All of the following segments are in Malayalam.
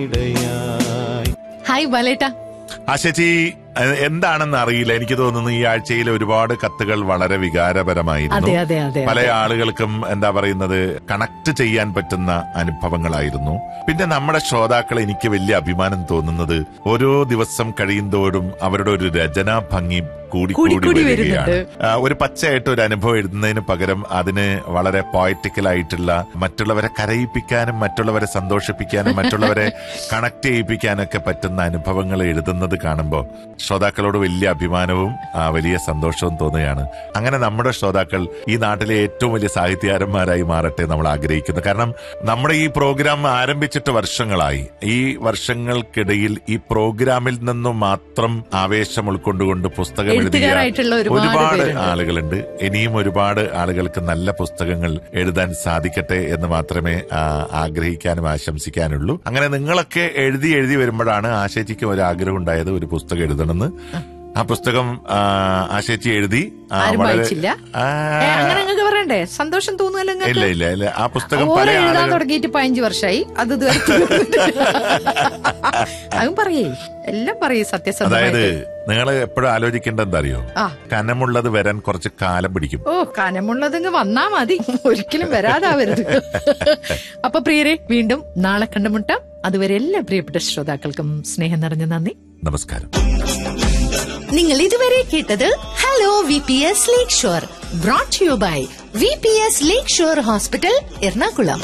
ഹായ് ബാലേട്ട ആ ചേച്ചി എ- എന്താണെന്ന് അറിയില്ല എനിക്ക് തോന്നുന്നു ഈ ആഴ്ചയിൽ ഒരുപാട് കത്തുകൾ വളരെ വികാരപരമായിരുന്നു അതെ അതെ അതെ പല ആളുകൾക്കും എന്താ പറയുന്നത് കണക്ട് ചെയ്യാൻ പറ്റുന്ന അനുഭവങ്ങളായിരുന്നു പിന്നെ നമ്മുടെ ശ്രോതാക്കൾ എനിക്ക് വലിയ അഭിമാനം തോന്നുന്നത് ഓരോ ദിവസം കഴിയുന്തോറും അവരുടെ ഒരു രചനാ ഭംഗി കൂടി കൂടി കൂടി കൂടി വരികയാണ് വരുന്നുണ്ട്. ആ, ഒരു പച്ചയായിട്ട് ഒരു അനുഭവം എഴുതുന്നതിന് പകരം അതിന് വളരെ പോയറ്റിക്കൽ ആയിട്ടുള്ള മറ്റുള്ളവരെ കരയിപ്പിക്കാനും മറ്റുള്ളവരെ സന്തോഷിപ്പിക്കാനും മറ്റുള്ളവരെ കണക്ട് ചെയ്യിപ്പിക്കാനൊക്കെ പറ്റുന്ന അനുഭവങ്ങൾ എഴുതുന്നത് കാണുമ്പോൾ ശ്രോതാക്കളോട് വലിയ അഭിമാനവും ആ, വലിയ സന്തോഷവും തോന്നുകയാണ് അങ്ങനെ നമ്മുടെ ശ്രോതാക്കൾ ഈ നാട്ടിലെ ഏറ്റവും വലിയ സാഹിത്യകാരന്മാരായി മാറട്ടെ നമ്മൾ ആഗ്രഹിക്കുന്നു കാരണം നമ്മുടെ ഈ പ്രോഗ്രാം ആരംഭിച്ചിട്ട് വർഷങ്ങളായി ഈ വർഷങ്ങൾക്കിടയിൽ ഈ പ്രോഗ്രാമിൽ നിന്നും മാത്രം ആവേശം ഉൾക്കൊണ്ടുകൊണ്ട് പുസ്തകം എഴുതിയ എഴുത്തുകാരായിട്ടുള്ള ഒരുപാട് ഒരുപാട് പേരുണ്ട്. ആളുകളുണ്ട് ഇനിയും ഒരുപാട് ആളുകൾക്ക് നല്ല പുസ്തകങ്ങൾ എഴുതാൻ സാധിക്കട്ടെ എന്ന് മാത്രമേ ആ, ആഗ്രഹിക്കാനും ആശംസിക്കാനുള്ളൂ അങ്ങനെ നിങ്ങളൊക്കെ എഴുതി എഴുതി വരുമ്പോഴാണ് ആശേച്ചിക്ക് ഒരു ആഗ്രഹം ഉണ്ടായത് ഒരു പുസ്തകം എഴുതണമെന്ന് ആ പുസ്തകം ആ, ആശേച്ചി എഴുതി ആ, ആരും വളരെ- വായിച്ചില്ല ആ, ഏ, അങ്ങനെ നിങ്ങൾക്ക് പറയണ്ടേ സന്തോഷം തോന്നുമല്ലോ ഇല്ല നിങ്ങൾക്ക് ഇല്ല ഇല്ല ആ പുസ്തകം ഓരോ പല എഴുതാൻ ആളുകൾ തുടങ്ങിയിട്ട് പതിനഞ്ച് വർഷമായി അത് ഇതുവരെ തീർന്നിട്ടില്ല. അതും പറയേ എല്ലാം പറയേ അതായത് സത്യസന്ധമായിട്ട് നിങ്ങൾ എപ്പോഴും ആലോചിക്കേണ്ടത് എന്താ അറിയോ ആ കനമുള്ളത് വരാൻ കുറച്ച് കാലം പിടിക്കും ഓ കനമുള്ളതങ്ങ് വന്നാ മതി ഒരിക്കലും വരാതാവരുത് അപ്പൊ പ്രിയരെ വീണ്ടും നാളെ കണ്ടുമുട്ടാം അതുവരെ എല്ലാ പ്രിയപ്പെട്ട ശ്രോതാക്കൾക്കും സ്നേഹം നിറഞ്ഞ നന്ദി നമസ്കാരം നിങ്ങൾ ഇതുവരെ കേട്ടത് hello V P S lakeshore brought you by V P S lakeshore hospital Ernakulam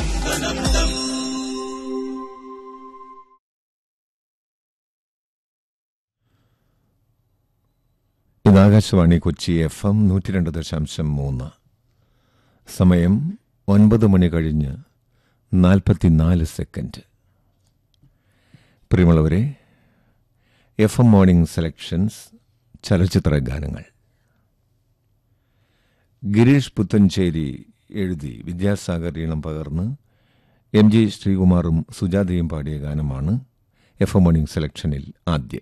ഇത് ആകാശവാണി കൊച്ചി എഫ് എം നൂറ്റി രണ്ട് ദശാംശം മൂന്ന് സമയം ഒൻപത് മണി കഴിഞ്ഞ് നാൽപ്പത്തിനാല് സെക്കൻഡ് പ്രിയമുള്ളവരെ എഫ് എം മോർണിംഗ് സെലക്ഷൻസ് ചലച്ചിത്ര ഗാനങ്ങൾ ഗിരീഷ് പുത്തഞ്ചേരി എഴുതി വിദ്യാസാഗർ ഈണം പകർന്ന് എം ജി ശ്രീകുമാറും സുജാതയും പാടിയ ഗാനമാണ് എഫ് എം മോർണിംഗ് സെലക്ഷനിൽ ആദ്യം